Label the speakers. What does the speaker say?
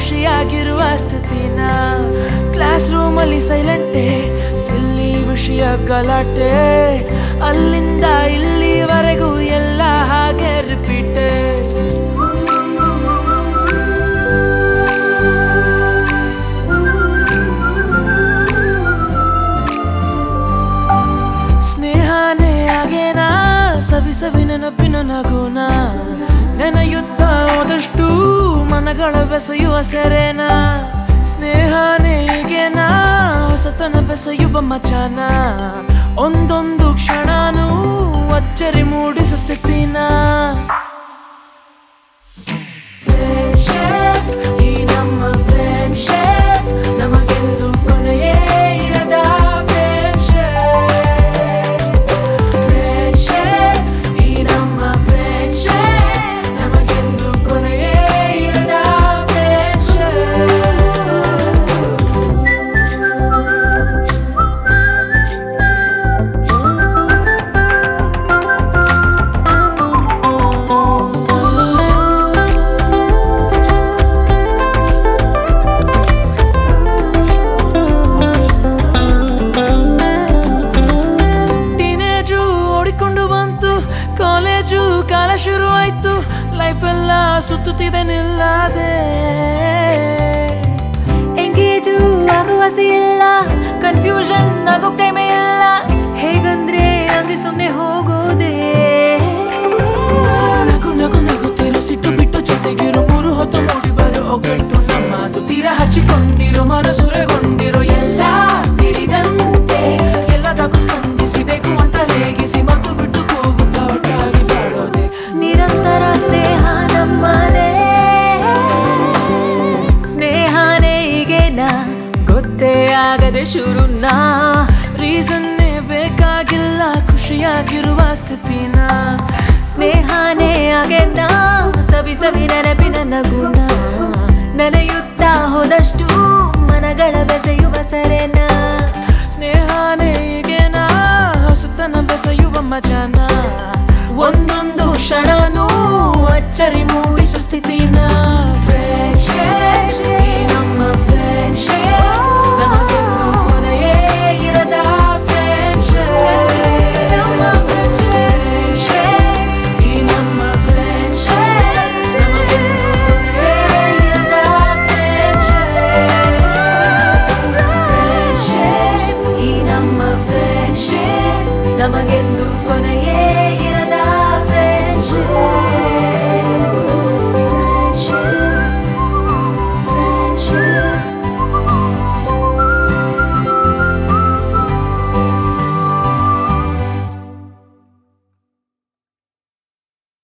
Speaker 1: ಖುಷಿಯಾಗಿರುವ ಸ್ಥಿತಿನ ಕ್ಲಾಸ್ ರೂಮಲ್ಲಿ ಸೈಲೆಂಟೆ ಸಿಲ್ಲಿ ವಿಷಯ ಗಲಾಟೆ ಅಲ್ಲಿಂದ ಇಲ್ಲಿವರೆಗೂ ಎಲ್ಲ ಹಾಗೆ ರಿಪೀಟೆ ಸ್ನೇಹನೇ ಆಗೇನಾ ಸವಿ ಸವಿ ನೆನಪಿನ ನಗುನ ನೆನೆಯುತ್ತಾ ಹೋದಷ್ಟು ಮನಗಳ ಬೆಸೆಯುವ ಸೆರೆನ ಸ್ನೇಹನೇ ಹೀಗೇನಾ ಹೊಸತನ ಬೆಸೆಯುವ ಮಚಾನ ಒಂದೊಂದು ಕ್ಷಣನೂ ಅಚ್ಚರಿ ಮೂಡಿಸೋ ಸ್ಥಿತಿನ Friendship, ಈ ನಮ್ಮ friendship, ನಮಗೆಂದು ಕೊನೆಯೇ ಇರದ friendship. Friendship, ಈ ನಮ್ಮ friendship, ನಮಗೆಂದು ಕೊನೆಯೇ ಇರದ friendship. ಟೀನೇಜು ಓಡಿಕೊಂಡು ಬಂತು ಕಾಲೇಜು ಕಾಲ ಶುರು ಆಯ್ತು ಲೈಫ್ ಎಲ್ಲ ಸುತ್ತುತ್ತಿದೆ ನಿಲ್ಲದೆ
Speaker 2: ಎಂಗೇಜು ಆಗುವ ಆಸೆ ಇಲ್ಲ ಕನ್ಫ್ಯೂಷನ್ ಆಗೋ ಟೈಮೇ ಇಲ್ಲ ಹೇಗಂದ್ರೆ ಹಂಗೆ ಸುಮ್ಮನೆ ಹೋಗೋದೇ
Speaker 1: ನಗು ನಗು ನಗುತ್ತಿರು ಸಿಟ್ಟು ಬಿಟ್ಟು ಜೊತೆಗಿರು ಮೂರು ಹೊತ್ತು ಮೂಡಿ ಬರೋ ಒಗ್ಗಟ್ಟು ನಮ್ಮದು ತೀರ ಹಚ್ಚಿಕೊಂಡಿರೋ ಮನಸುರೆಗೊಂಡಿರೋ ಎಲ್ಲ ತಿಳಿದಂತೆ ಎಲ್ಲದಕ್ಕೂ ಸ್ಪಂದಿಸಬೇಕು ಅಂತ ರೇಗಿಸಿ ಮತ್ತು ಬಿಟ್ಟು ಕೂಗುತ್ತಾ ಒಟ್ಟಾಗಿ ಬಾಳೋದೆ
Speaker 2: ನಿರಂತರ ಸ್ನೇಹ ನಮ್ಮದೇ ಸ್ನೇಹನೇ ಈಗೇನ ಗೊತ್ತೇ ಆಗದೆ ಶುರುನಾ
Speaker 1: ರೀಸನ್ನೇ ಬೇಕಾಗಿಲ್ಲ ಖುಷಿಯಾಗಿರುವ ಸ್ಥಿತಿನ
Speaker 2: ಸ್ನೇಹನೇ ಆಗೇನ ಸವಿ ಸವಿ ನೆನಪಿನ ನಗುನ ನೆನೆಯುತ್ತಾ ಹೋದಷ್ಟು ಮನಗಳ ಬೆಸೆಯುವ ಸರೆನ
Speaker 1: ಸ್ನೇಹನೇ ಈಗೇನಾ ಹೊಸತನ ಬೆಸೆಯುವ ಮಜಾನ ಒಂದೊಂದು ಕ್ಷಣನೂ ಅಚ್ಚರಿ ಮೂಡಿಸೋ ಸ್ಥಿತಿನ Friendship, ಈ ನಮ್ಮ friendship, ನಮಗೆಂದು ಕೊನೆಯೇ ಇರದ friendship. Friendship, ಈ ನಮ್ಮ friendship, ನಮಗೆಂದು ಕೊನೆಯೇ ಇರದ friendship.
Speaker 2: ಈ ನಮ್ಮ ಫ್ರೆಂಡ್ಶಿಪ್ ನಮಗೆಂದು